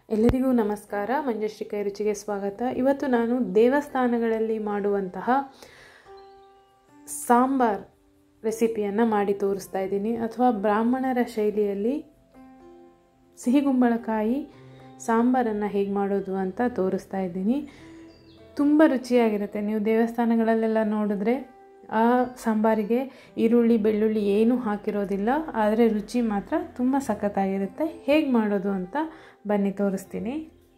ಎಲ್ಲರಿಗೂ ನಮಸ್ಕಾರ ಮಂಜುಶ್ರೀ ಕೈ ರುಚಿಗೆ ಸ್ವಾಗತ ಇವತ್ತು ನಾನು ದೇವಸ್ಥಾನಗಳಲ್ಲಿ ಮಾಡುವಂತಹ ಸಾಂಬಾರ್ ರೆಸಿಪಿಯನ್ನು ಮಾಡಿ ತೋರಿಸ್ತಾ ಇದ್ದೀನಿ ಅಥವಾ ಬ್ರಾಹ್ಮಣರ ಶೈಲಿಯಲ್ಲಿ ಸಿಹಿಗುಂಬಳಕಾಯಿ ಸಾಂಬಾರನ್ನು ಹೇಗೆ ಮಾಡೋದು ಅಂತ ತೋರಿಸ್ತಾ ಇದ್ದೀನಿ ತುಂಬ ರುಚಿಯಾಗಿರುತ್ತೆ ನೀವು ದೇವಸ್ಥಾನಗಳಲ್ಲೆಲ್ಲ ನೋಡಿದ್ರೆ ಆ ಸಾಂಬಾರಿಗೆ ಈರುಳ್ಳಿ ಬೆಳ್ಳುಳ್ಳಿ ಏನೂ ಹಾಕಿರೋದಿಲ್ಲ ಆದರೆ ರುಚಿ ಮಾತ್ರ ತುಂಬ ಸಖತ್ತಾಗಿರುತ್ತೆ ಹೇಗೆ ಮಾಡೋದು ಅಂತ ಬನ್ನಿ ತೋರಿಸ್ತೀನಿ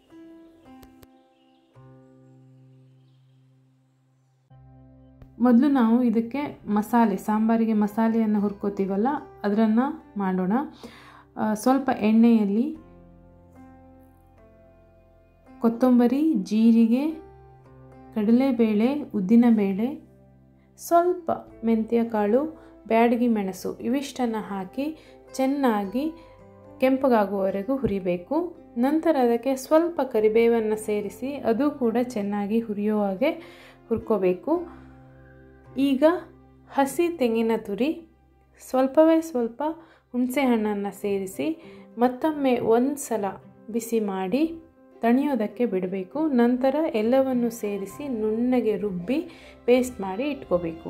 ಮೊದಲು ನಾವು ಇದಕ್ಕೆ ಮಸಾಲೆ ಸಾಂಬಾರಿಗೆ ಮಸಾಲೆಯನ್ನು ಹುರ್ಕೋತೀವಲ್ಲ ಅದನ್ನು ಮಾಡೋಣ ಸ್ವಲ್ಪ ಎಣ್ಣೆಯಲ್ಲಿ ಕೊತ್ತಂಬರಿ ಜೀರಿಗೆ ಕಡಲೆಬೇಳೆ ಉದ್ದಿನಬೇಳೆ ಸ್ವಲ್ಪ ಮೆಂತ್ಯ ಕಾಳು ಬ್ಯಾಡಗಿ ಮೆಣಸು ಇವಿಷ್ಟನ್ನು ಹಾಕಿ ಚೆನ್ನಾಗಿ ಕೆಂಪಗಾಗುವವರೆಗೂ ಹುರಿಬೇಕು ನಂತರ ಅದಕ್ಕೆ ಸ್ವಲ್ಪ ಕರಿಬೇವನ್ನು ಸೇರಿಸಿ ಅದು ಕೂಡ ಚೆನ್ನಾಗಿ ಹುರಿಯೋ ಹಾಗೆ ಹುರ್ಕೋಬೇಕು ಈಗ ಹಸಿ ತೆಂಗಿನ ತುರಿ ಸ್ವಲ್ಪವೇ ಸ್ವಲ್ಪ ಹುಣಸೆ ಹಣ್ಣನ್ನು ಸೇರಿಸಿ ಮತ್ತೊಮ್ಮೆ ಒಂದು ಸಲ ಬಿಸಿ ಮಾಡಿ ತಣಿಯೋದಕ್ಕೆ ಬಿಡಬೇಕು ನಂತರ ಎಲ್ಲವನ್ನು ಸೇರಿಸಿ ನುಣ್ಣಗೆ ರುಬ್ಬಿ ಪೇಸ್ಟ್ ಮಾಡಿ ಇಟ್ಕೋಬೇಕು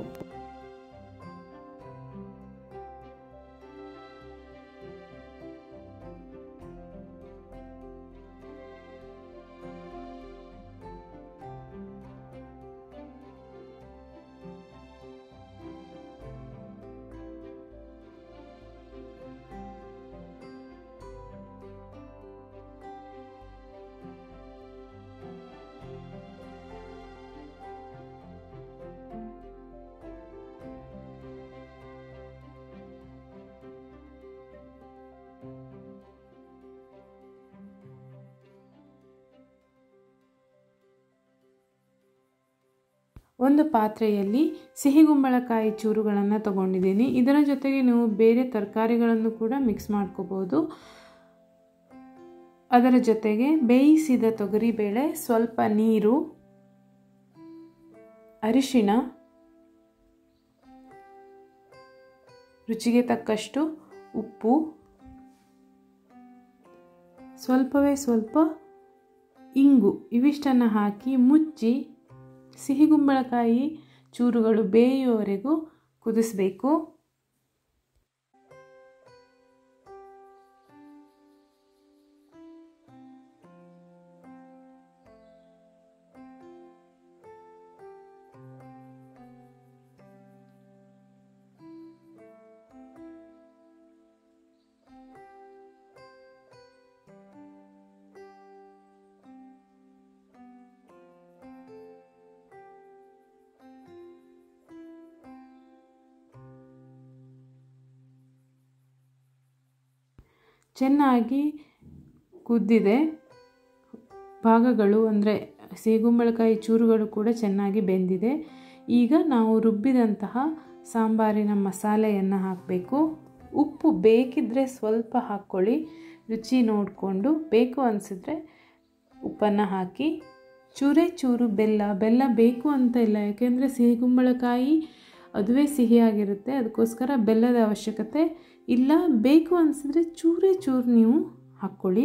ಒಂದು ಪಾತ್ರೆಯಲ್ಲಿ ಸಿಹಿಗುಂಬಳಕಾಯಿ ಚೂರುಗಳನ್ನು ತಗೊಂಡಿದ್ದೀನಿ ಇದರ ಜೊತೆಗೆ ನೀವು ಬೇರೆ ತರಕಾರಿಗಳನ್ನು ಕೂಡ ಮಿಕ್ಸ್ ಮಾಡ್ಕೋಬೋದು ಅದರ ಜೊತೆಗೆ ಬೇಯಿಸಿದ ತೊಗರಿಬೇಳೆ ಸ್ವಲ್ಪ ನೀರು ಅರಿಶಿಣ ರುಚಿಗೆ ತಕ್ಕಷ್ಟು ಉಪ್ಪು ಸ್ವಲ್ಪವೇ ಸ್ವಲ್ಪ ಇಂಗು ಇವಿಷ್ಟನ್ನು ಹಾಕಿ ಮುಚ್ಚಿ ಸಿಹಿಗುಂಬಳಕಾಯಿ ಚೂರುಗಳು ಬೇಯುವವರೆಗೂ ಕುದಿಸಬೇಕು ಚೆನ್ನಾಗಿ ಕುದ್ದಿದೆ ಭಾಗಗಳು ಅಂದರೆ ಸಿಗುಂಬಳಕಾಯಿ ಚೂರುಗಳು ಕೂಡ ಚೆನ್ನಾಗಿ ಬೆಂದಿದೆ ಈಗ ನಾವು ರುಬ್ಬಿದಂತಹ ಸಾಂಬಾರಿನ ಮಸಾಲೆಯನ್ನು ಹಾಕಬೇಕು ಉಪ್ಪು ಬೇಕಿದ್ದರೆ ಸ್ವಲ್ಪ ಹಾಕ್ಕೊಳ್ಳಿ ರುಚಿ ನೋಡಿಕೊಂಡು ಬೇಕು ಅನಿಸಿದ್ರೆ ಉಪ್ಪನ್ನು ಹಾಕಿ ಚೂರೇ ಚೂರು ಬೆಲ್ಲ ಬೆಲ್ಲ ಬೇಕು ಅಂತ ಇಲ್ಲ ಯಾಕೆಂದರೆ ಸಿಹಿಗುಂಬಳಕಾಯಿ ಅದುವೇ ಸಿಹಿಯಾಗಿರುತ್ತೆ ಅದಕ್ಕೋಸ್ಕರ ಬೆಲ್ಲದ ಅವಶ್ಯಕತೆ ಇಲ್ಲ ಬೇಕು ಅನಿಸಿದ್ರೆ ಚೂರೇ ಚೂರು ನೀವು ಹಾಕ್ಕೊಳ್ಳಿ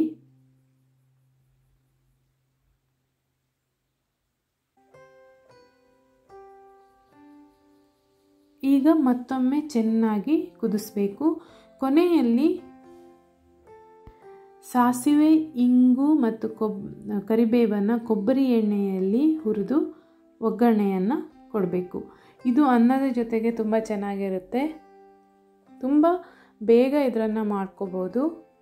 ಈಗ ಮತ್ತೊಮ್ಮೆ ಚೆನ್ನಾಗಿ ಕುದಿಸ್ಬೇಕು ಕೊನೆಯಲ್ಲಿ ಸಾಸಿವೆ ಇಂಗು ಮತ್ತು ಕೊಬ್ ಕರಿಬೇವನ್ನು ಕೊಬ್ಬರಿ ಎಣ್ಣೆಯಲ್ಲಿ ಹುರಿದು ಒಗ್ಗರಣೆಯನ್ನು ಕೊಡಬೇಕು ಇದು ಅನ್ನದ ಜೊತೆಗೆ ತುಂಬ ಚೆನ್ನಾಗಿರುತ್ತೆ ತುಂಬ ಬೇಗ ಇದನ್ನು ಮಾಡ್ಕೋಬೋದು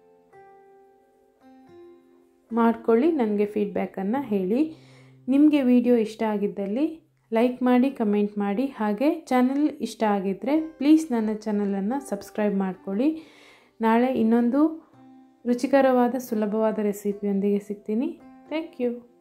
ಮಾಡ್ಕೊಳ್ಳಿ ನನಗೆ ಫೀಡ್ಬ್ಯಾಕನ್ನು ಹೇಳಿ ನಿಮಗೆ ವಿಡಿಯೋ ಇಷ್ಟ ಆಗಿದ್ದಲ್ಲಿ ಲೈಕ್ ಮಾಡಿ ಕಮೆಂಟ್ ಮಾಡಿ ಹಾಗೆ ಚಾನಲ್ ಇಷ್ಟ ಆಗಿದ್ದರೆ ಪ್ಲೀಸ್ ನನ್ನ ಚಾನಲನ್ನು ಸಬ್ಸ್ಕ್ರೈಬ್ ಮಾಡ್ಕೊಳ್ಳಿ ನಾಳೆ ಇನ್ನೊಂದು ರುಚಿಕರವಾದ ಸುಲಭವಾದ ರೆಸಿಪಿಯೊಂದಿಗೆ ಸಿಗ್ತೀನಿ ಥ್ಯಾಂಕ್ ಯು